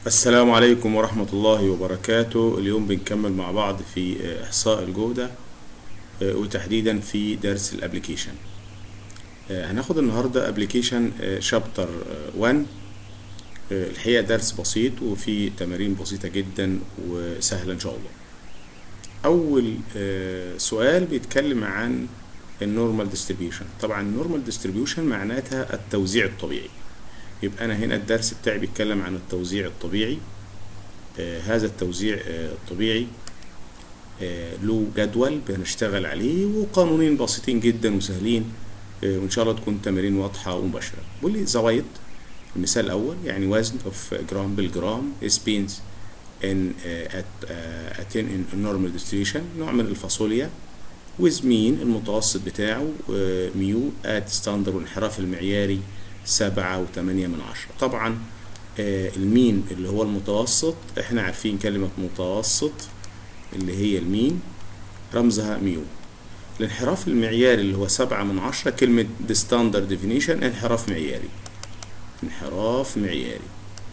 السلام عليكم ورحمة الله وبركاته اليوم بنكمل مع بعض في إحصاء الجودة وتحديدا في درس الابليكيشن هناخد النهاردة ابليكيشن شابتر 1 الحقيقة درس بسيط وفي تمارين بسيطة جدا وسهلة إن شاء الله أول سؤال بيتكلم عن النورمال ديستريبيوشن طبعا النورمال ديستريبيوشن معناتها التوزيع الطبيعي يبقى أنا هنا الدرس بتاعي بيتكلم عن التوزيع الطبيعي آه هذا التوزيع آه الطبيعي آه له جدول بنشتغل عليه وقانونين بسيطين جدا وسهلين آه وإن شاء الله تكون تمارين واضحة ومباشرة بيقول لي زوايد المثال الأول يعني وزن of جرام بالجرام is beans in uh, at uh, at in normal distribution نوع من الفاصوليا with mean المتوسط بتاعه uh, ميو at standard والانحراف المعياري سبعة وثمانية من عشرة طبعا آه المين اللي هو المتوسط احنا عارفين كلمة متوسط اللي هي المين رمزها ميو الانحراف المعياري اللي هو سبعة من عشرة كلمة the standard definition انحراف معياري انحراف معياري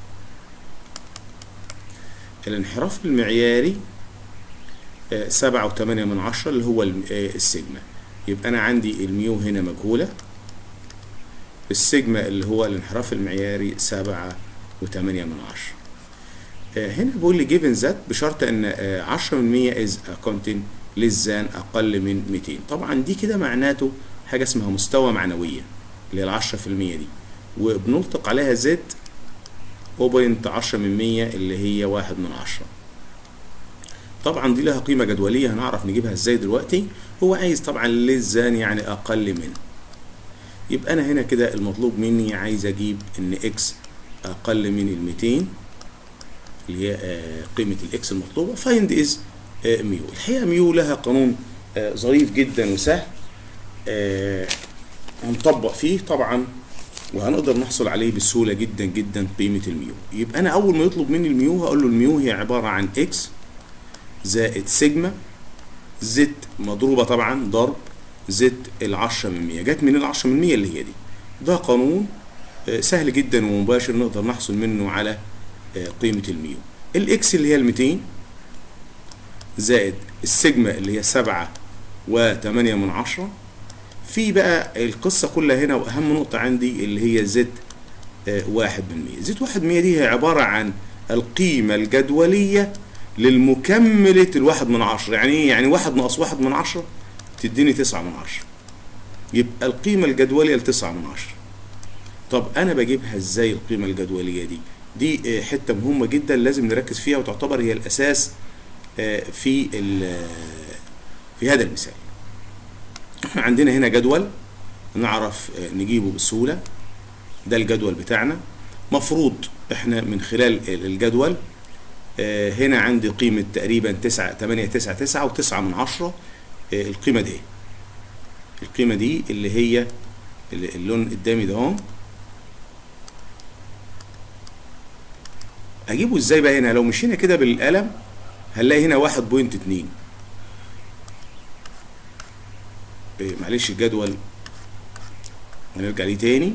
الانحراف المعياري آه سبعة وثمانية من عشرة اللي هو السيجما يبقى أنا عندي الميو هنا مجهولة السيجما اللي هو الانحراف المعياري سبعة وثمانية من عشرة آه هنا بيقول لي جيفن ذات بشرط ان عشرة من مية از كونتين للزان اقل من 200 طبعا دي كده معناته حاجة اسمها مستوى معنوية اللي هي العشرة في المية دي وبنطلق عليها زد 0.10 من مية اللي هي واحد من عشرة طبعا دي لها قيمة جدولية هنعرف نجيبها ازاي دلوقتي هو عايز طبعا للزان يعني اقل من يبقى انا هنا كده المطلوب مني عايز اجيب ان اكس اقل من ال 200 اللي هي قيمه الاكس المطلوبه فايند از ميو الحقيقه ميو لها قانون ظريف جدا وسهل هنطبق فيه طبعا وهنقدر نحصل عليه بسهوله جدا جدا قيمه الميو يبقى انا اول ما يطلب مني الميو هقول له الميو هي عباره عن اكس زائد سيجما زد مضروبه طبعا ضرب زد العشرة من مية جت من العشرة من مية اللي هي دي ده قانون سهل جدا ومباشر نقدر نحصل منه على قيمة الميو الاكس اللي هي الميتين زائد السيجما اللي هي سبعة وتمانية من عشرة في بقى القصة كلها هنا وأهم نقطة عندي اللي هي زد واحد من مية زد واحد من مية دي هي عبارة عن القيمة الجدولية للمكملة الواحد من عشرة يعني ايه يعني واحد ناقص واحد من عشرة تديني تسعة من عشرة يبقى القيمة الجدولية لتسعة من عشرة طب أنا بجيبها إزاي القيمة الجدولية دي دي حتة مهمة جدا لازم نركز فيها وتعتبر هي الأساس في في هذا المثال احنا عندنا هنا جدول نعرف نجيبه بسهولة ده الجدول بتاعنا مفروض احنا من خلال الجدول هنا عندي قيمة تقريبا تسعة تمانية تسعة تسعة وتسعة من عشرة القيمة دي القيمة دي اللي هي اللون قدامي ده اهو اجيبه ازاي بقى هنا لو مشينا كده بالقلم هنلاقي هنا واحد بوينت اتنين إيه معلش الجدول هنرجع ليه تاني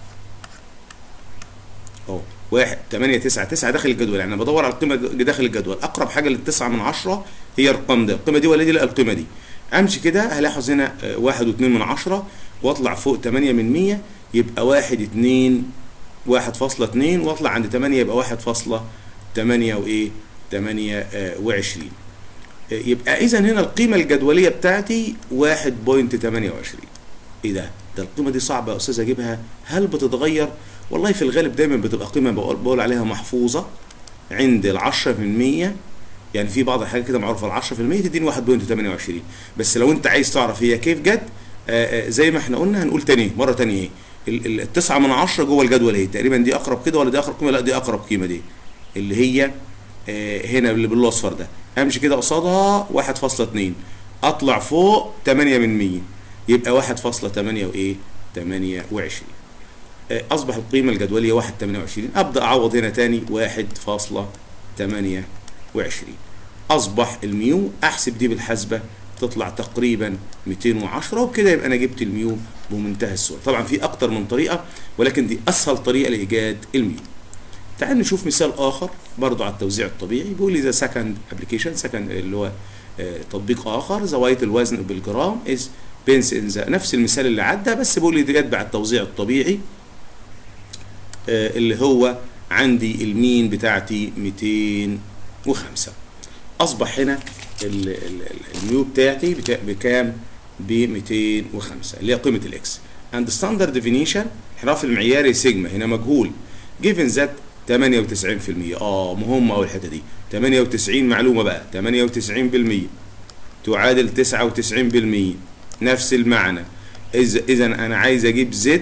اهو واحد تمانية تسعة تسعة داخل الجدول يعني انا بدور على القيمة داخل الجدول اقرب حاجة للتسعة من عشرة هي الرقم ده القيمة دي ولا دي لا القيمة دي امشي كده هلاحظ هنا واحد واتنين من عشرة واطلع فوق تمانية من مية يبقى واحد اتنين واحد فاصلة اتنين واطلع عند تمانية يبقى واحد فاصلة تمانية وايه تمانية اه وعشرين يبقى اذا هنا القيمة الجدولية بتاعتي واحد بوينت تمانية وعشرين ايه ده ده القيمة دي صعبة يا استاذ اجيبها هل بتتغير والله في الغالب دايما بتبقى قيمة بقول, بقول عليها محفوظة عند العشرة في المية يعني في بعض الحاجات كده معروفه ال 10% تديني 1.28 بس لو انت عايز تعرف هي كيف جت آآ آآ زي ما احنا قلنا هنقول تاني مره تانية ايه التسعة من عشرة جوه الجدول اهي تقريبا دي اقرب كده ولا دي اقرب قيمه لا دي اقرب قيمه دي اللي هي هنا اللي بالاصفر ده امشي كده قصادها 1.2 اطلع فوق 8 من 100 يبقى 1.8 وايه 28 اصبح القيمه الجدوليه 1.28 ابدا اعوض هنا تاني 1.8 وعشرين أصبح الميو أحسب دي بالحسبة تطلع تقريبا 210 وبكده يبقى أنا جبت الميو بمنتهى السهولة طبعا في أكتر من طريقة ولكن دي أسهل طريقة لإيجاد الميو تعال نشوف مثال اخر برضو على التوزيع الطبيعي بيقول لي ذا سكند ابلكيشن سكند اللي هو آه، تطبيق اخر ذا وايت الوزن بالجرام از بينس ان ذا نفس المثال اللي عدى بس بيقول لي دي جت بعد التوزيع الطبيعي آه، اللي هو عندي المين بتاعتي 205 اصبح هنا ال- ال- ال- الميو بتاعتي بتا- بكام ب 205 اللي هي قيمه الاكس عند ستاندرد ديفينيشن انحراف المعياري سيجما هنا مجهول جيفن ذات 98% اه مهمه قوي الحته دي 98 معلومه بقى 98% تعادل 99% نفس المعنى اذا اذا انا عايز اجيب زد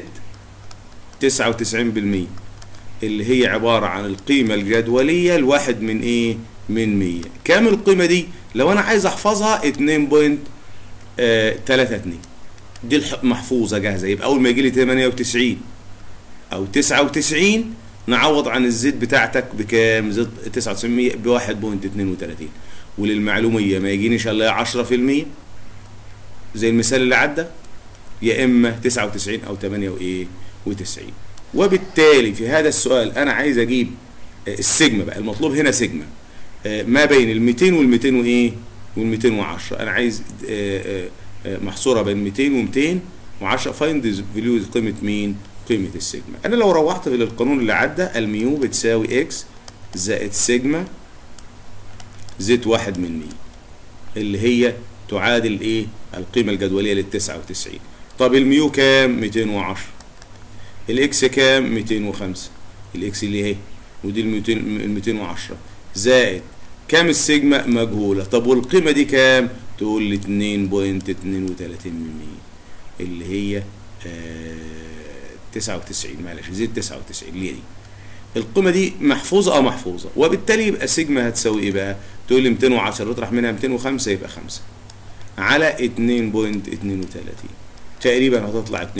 99% اللي هي عبارة عن القيمة الجدولية الواحد من ايه من 100 كام القيمة دي لو انا عايز احفظها 2.32 دي الح- محفوظة جاهزة يبقى اول ما يجي لي 98 او 99 نعوض عن الزد بتاعتك بكام زد 99 ب 1.32 وللمعلومية ما يجينيش الا 10% زي المثال اللي عدى يا اما 99 او 8 وايه و90 وبالتالي في هذا السؤال انا عايز اجيب آه، السيجما بقى المطلوب هنا سيجما آه، ما بين ال 200 وال 200 وايه وال 210 انا عايز آه، آه، آه، محصوره بين 200 و 210 فايند فاليو قيمه مين قيمه السيجما انا لو روحت للقانون اللي عدى الميو بتساوي اكس زائد سيجما زيت واحد من 100 اللي هي تعادل ايه القيمه الجدوليه لل 99 طب الميو كام 210 الاكس كام 205 الاكس اللي اهي ودي ال 200 ال 210 زائد كام السيجما مجهوله طب والقيمه دي كام تقول لي 2.32 من 100 اللي هي آه 99 معلش زيد 99 اللي هي دي القيمه دي محفوظه اه محفوظه وبالتالي يبقى سيجما هتساوي ايه بقى تقول لي 210 اطرح منها 205 يبقى 5 على 2.32 تقريبا هتطلع 2.15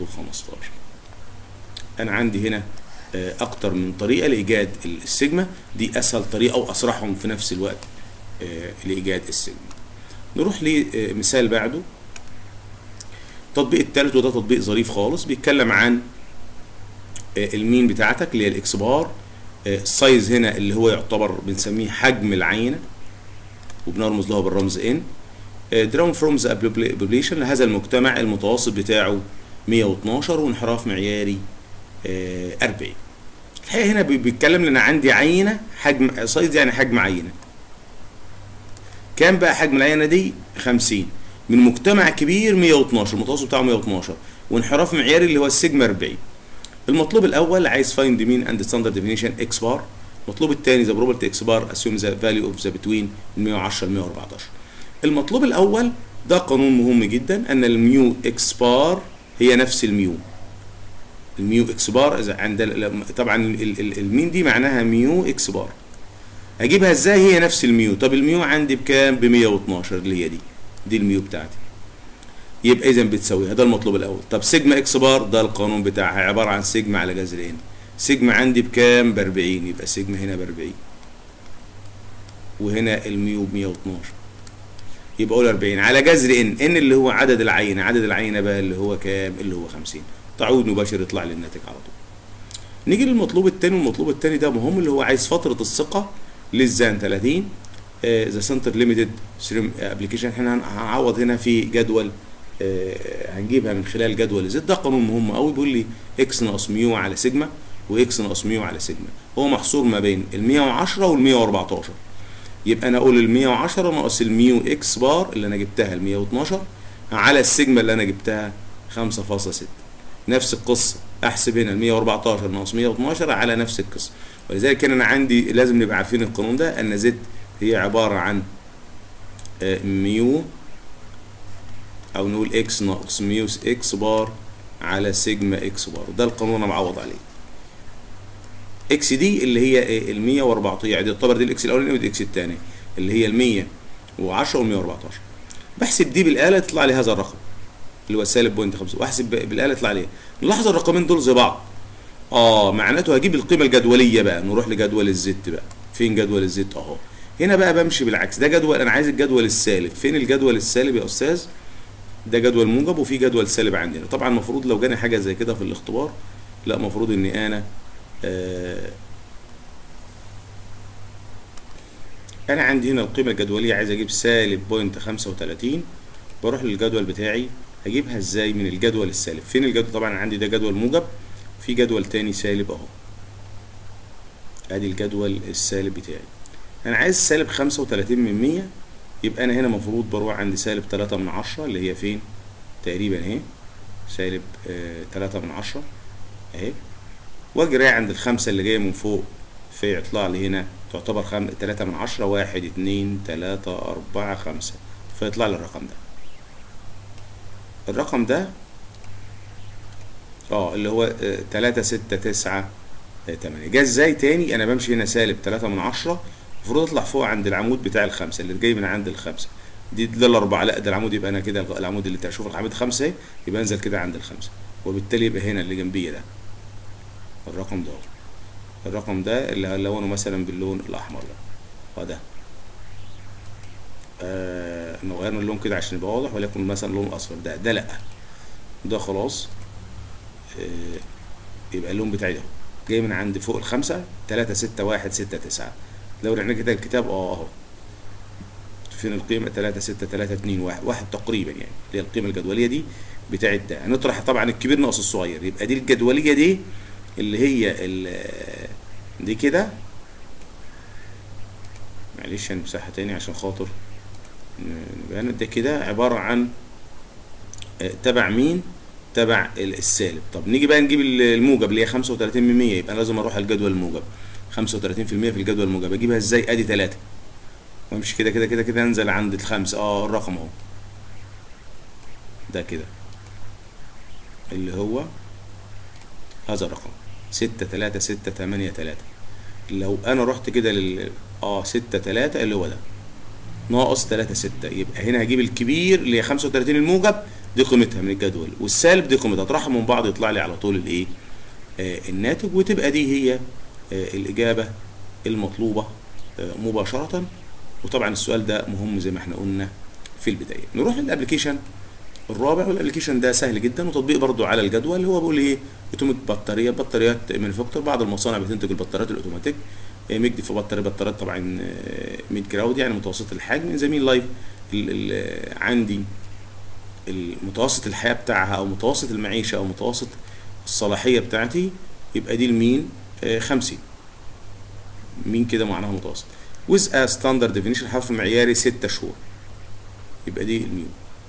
انا عندي هنا آه، اكتر من طريقه لايجاد السيجما دي اسهل طريقه واسرعهم في نفس الوقت آه، لايجاد السيجما نروح لمثال بعده التطبيق الثالث وده تطبيق ظريف خالص بيتكلم عن آه، المين بتاعتك اللي هي الاكس بار آه، السايز هنا اللي هو يعتبر بنسميه حجم العينه وبنرمز له بالرمز ان دراون فروم ذا population لهذا المجتمع المتوسط بتاعه 112 وانحراف معياري آه، 40 الحقيقه هنا بي- بيتكلم لنا عندي عينه حجم سايز يعني حجم عينه كام بقى حجم العينه دي 50 من مجتمع كبير 112 المتوسط بتاعه 112 وانحراف معياري اللي هو السيجما 40 المطلوب الاول عايز فايند مين اند ستاندرد ديفينيشن اكس بار المطلوب الثاني ذا بروبابيلتي اكس بار اسيوم ذا فاليو اوف ذا بتوين 110 ل 114 المطلوب الاول ده قانون مهم جدا ان الميو اكس بار هي نفس الميو الميو اكس بار اذا عند ال- طبعا ال- ال- المين دي معناها ميو اكس بار اجيبها ازاي هي نفس الميو طب الميو عندي بكام ب 112 اللي هي دي دي الميو بتاعتي يبقى اذا بتساويها ده المطلوب الاول طب سيجما اكس بار ده القانون بتاعها عباره عن سيجما على جذر ان سيجما عندي بكام ب 40 يبقى سيجما هنا ب 40 وهنا الميو ب 112 يبقى اقول 40 على جذر ان ان اللي هو عدد العينه عدد العينه بقى اللي هو كام اللي هو 50 تعود مباشر يطلع لي الناتج على طول نيجي للمطلوب الثاني والمطلوب الثاني ده مهم اللي هو عايز فتره الثقه للزان 30 ذا سنتر ليميتد ابلكيشن احنا هنعوض هنا في جدول آه، هنجيبها من خلال جدول زد ده قانون مهم قوي بيقول لي اكس ناقص ميو على سيجما واكس ناقص ميو على سيجما هو محصور ما بين ال 110 وال 114 يبقى انا اقول ال 110 ناقص الميو اكس بار اللي انا جبتها ال 112 على السيجما اللي انا جبتها 5.6 نفس القصه احسب هنا ال 114 ناقص 112 على نفس القصه ولذلك كان انا عندي لازم نبقى عارفين القانون ده ان زد هي عباره عن آه، ميو او نقول اكس ناقص ميو اكس بار على سيجما اكس بار ده القانون انا معوض عليه اكس دي اللي هي ايه ال 114 يعني تعتبر دي الاكس الاولاني ودي الاكس الثاني اللي هي ال 110 وال 114 بحسب دي بالاله يطلع لي هذا الرقم اللي هو سالب بوينت 5 واحسب بالاله يطلع لي نلاحظ الرقمين دول زي بعض اه معناته هجيب القيمه الجدوليه بقى نروح لجدول الزد بقى فين جدول الزد اهو هنا بقى بمشي بالعكس ده جدول انا عايز الجدول السالب فين الجدول السالب يا استاذ ده جدول موجب وفي جدول سالب عندنا طبعا المفروض لو جاني حاجه زي كده في الاختبار لا المفروض اني انا آه انا عندي هنا القيمه الجدوليه عايز اجيب سالب بوينت 35 بروح للجدول بتاعي اجيبها ازاي من الجدول السالب فين الجدول طبعا عندي ده جدول موجب في جدول تاني سالب اهو ادي الجدول السالب بتاعي انا عايز سالب 35 من 100 يبقى انا هنا المفروض بروح عند سالب 3 من 10 اللي هي فين تقريبا اهي سالب آه 3 من 10 اهي واجي رايح عند الخمسة اللي جاية من فوق فيطلع لي هنا تعتبر خم... 3 من 10 1 2 3 4 5 فيطلع لي الرقم ده الرقم ده اه اللي هو آه 3 6 9 8 جه ازاي تاني انا بمشي هنا سالب 3 من 10 المفروض اطلع فوق عند العمود بتاع الخمسه اللي جاي من عند الخمسه دي ده الاربعه لا ده العمود يبقى انا كده العمود اللي اشوف العمود خمسه اهي يبقى انزل كده عند الخمسه وبالتالي يبقى هنا اللي جنبيه ده الرقم ده الرقم ده اللي هلونه مثلا باللون الاحمر ده هو ده آه نغير من اللون كده عشان يبقى واضح وليكن مثلا لون اصفر ده ده لا ده خلاص آه يبقى اللون بتاعي ده جاي من عند فوق الخمسة تلاتة ستة واحد ستة تسعة لو رحنا كده الكتاب اه اهو فين القيمة تلاتة ستة تلاتة اتنين واحد واحد تقريبا يعني اللي هي القيمة الجدولية دي بتاعت ده هنطرح طبعا الكبير ناقص الصغير يبقى دي الجدولية دي اللي هي دي كده معلش هنمسحها تاني عشان خاطر نبقى ده كده عبارة عن تبع مين تبع السالب طب نيجي بقى نجيب الموجب اللي هي 35 من 100 يبقى لازم اروح الجدول الموجب 35% في الجدول الموجب اجيبها ازاي ادي 3 وامشي كده كده كده كده انزل عند الخمسة اه الرقم اهو ده كده اللي هو هذا الرقم ستة تلاتة ستة تمانية تلاتة لو انا رحت كده لل اه ستة تلاتة اللي هو ده ناقص تلاتة ستة يبقى هنا هجيب الكبير اللي هي خمسة وتلاتين الموجب دي قيمتها من الجدول والسالب دي قيمتها اطرحهم من بعض يطلع لي على طول الايه آه الناتج وتبقى دي هي آه الاجابه المطلوبه آه مباشره وطبعا السؤال ده مهم زي ما احنا قلنا في البدايه نروح للابلكيشن الرابع والابلكيشن ده سهل جدا وتطبيق برضو على الجدول هو بيقول ايه اوتوميك بطاريه بطاريات مانيفاكتور بعض المصانع بتنتج البطاريات الاوتوماتيك مجدي في بطاريه بطاريات طبعا ميد جراود يعني متوسط الحجم زي مين لايف عندي المتوسط الحياه بتاعها او متوسط المعيشه او متوسط الصلاحيه بتاعتي يبقى دي المين آه 50 مين كده معناها متوسط with a standard definition الحرف المعياري 6 شهور يبقى دي الميو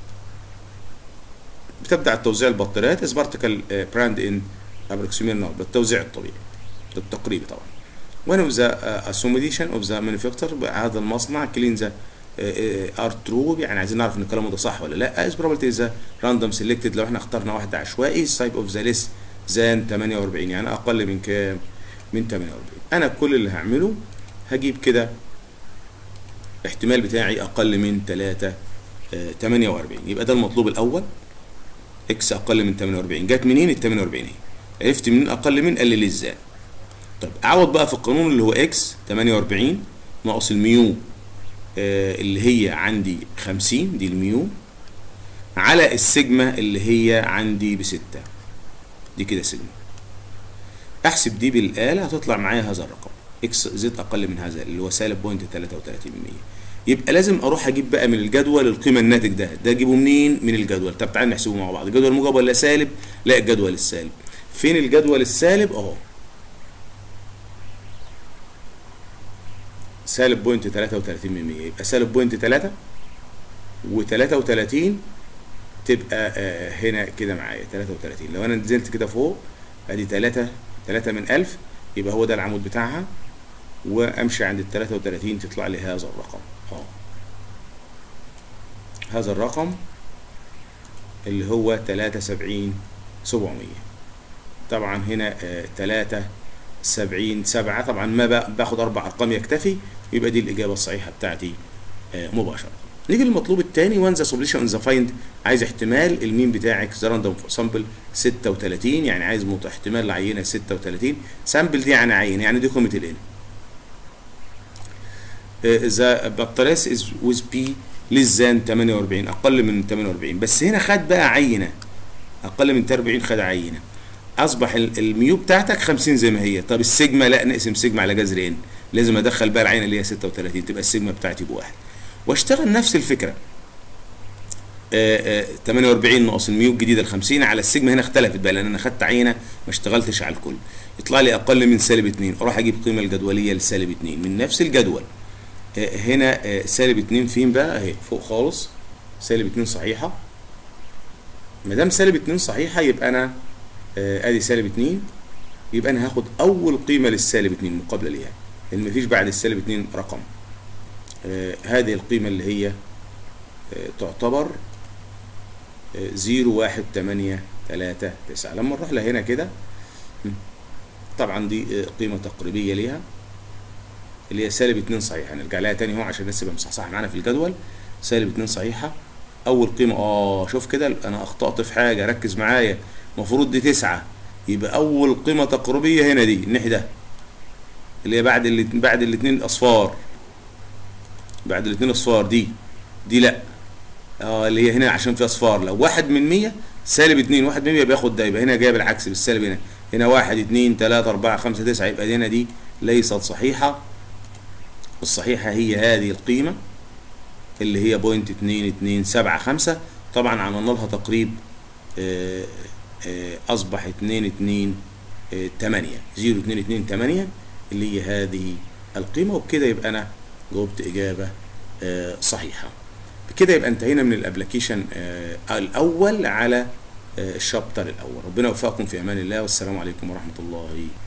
بتبدا توزيع البطاريات از بارتيكل براند ان ابروكسيمير بالتوزيع الطبيعي التقريبي طبعا when of the uh, accommodation of the manufacturer هذا المصنع clean the ار ترو يعني عايزين نعرف ان الكلام ده صح ولا لا از probability ذا راندوم سيلكتد لو احنا اخترنا واحد عشوائي تايب اوف ذا ليس زان 48 يعني اقل من كام من 48 انا كل اللي هعمله هجيب كده احتمال بتاعي اقل من 3 آه 48 يبقى ده المطلوب الاول اكس اقل من 48 جت منين ال 48 اهي عرفت منين اقل من قال لي ازاي طب اعوض بقى في القانون اللي هو اكس 48 ناقص الميو آه اللي هي عندي 50 دي الميو على السيجما اللي هي عندي بستة دي كده سيجما احسب دي بالآلة هتطلع معايا هذا الرقم اكس زد اقل من هذا اللي هو سالب بوينت 33 يبقى لازم اروح اجيب بقى من الجدول القيمه الناتج ده ده اجيبه منين من الجدول طب تعالى نحسبه مع بعض الجدول موجب ولا سالب لا الجدول السالب فين الجدول السالب اهو سالب بوينت 33 من 100 يبقى سالب بوينت 3 و33 تبقى آه هنا كده معايا 33 لو انا نزلت كده فوق ادي 3 3 من 1000 يبقى هو ده العمود بتاعها وامشي عند ال 33 تطلع لي هذا الرقم اهو هذا الرقم اللي هو 73 700 طبعا هنا آه 3 70 7 طبعا ما باخد اربع ارقام يكتفي يبقى دي الاجابه الصحيحه بتاعتي آه مباشره نيجي للمطلوب الثاني وان ذا سوليوشن ان ذا فايند عايز احتمال المين بتاعك ذا راندوم سامبل 36 يعني عايز احتمال العينه 36 سامبل دي يعني عينه يعني دي قيمه الان ذا بطاريس از ويز بي ليس ذان 48 اقل من 48 بس هنا خد بقى عينه اقل من 40 خد عينه اصبح الميو بتاعتك 50 زي ما هي طب السيجما لا نقسم سيجما على جذر ان لازم ادخل بقى العين اللي هي 36 تبقى السيجما بتاعتي بواحد واشتغل نفس الفكره آه، آه، 48 ناقص الميو الجديده ال 50 على السيجما هنا اختلفت بقى لان انا خدت عينه ما اشتغلتش على الكل يطلع لي اقل من سالب 2 اروح اجيب القيمه الجدوليه لسالب 2 من نفس الجدول آه، هنا آه، سالب 2 فين بقى اهي فوق خالص سالب 2 صحيحه ما دام سالب 2 صحيحه يبقى انا آه، ادي سالب 2 يبقى انا هاخد اول قيمه للسالب 2 مقابله ليها لان مفيش بعد السالب 2 رقم آه، هذه القيمه اللي هي آه، تعتبر زيرو واحد تمانية تلاتة تسعة لما نروح لهنا كده م، طبعا دي آه، قيمة تقريبية ليها اللي هي سالب اتنين صحيحة هنرجع لها تاني اهو عشان الناس تبقى مصحصحة معانا في الجدول سالب اتنين صحيحة أول قيمة اه شوف كده أنا أخطأت في حاجة ركز معايا المفروض دي تسعة يبقى أول قيمة تقريبية هنا دي الناحية ده اللي هي بعد اللي بعد الاتنين أصفار بعد الاتنين أصفار دي دي لأ اه اللي هي هنا عشان في اصفار لو واحد من 100 سالب 2 واحد من 100 بياخد ده يبقى هنا جايب العكس بالسالب هنا هنا واحد اتنين تلاتة أربعة خمسة تسعة يبقى دي هنا دي ليست صحيحة الصحيحة هي هذه القيمة اللي هي بوينت اتنين اتنين سبعة خمسة طبعا عملنا لها تقريب آه، آه، أصبح اتنين اتنين آه، تمانية زيرو اتنين اتنين تمانية اللي هي هذه القيمة وبكده يبقى أنا جاوبت إجابة آه، صحيحة بكده يبقى انتهينا من الابلكيشن آه، الاول على آه، الشابتر الاول ربنا يوفقكم في امان الله والسلام عليكم ورحمه الله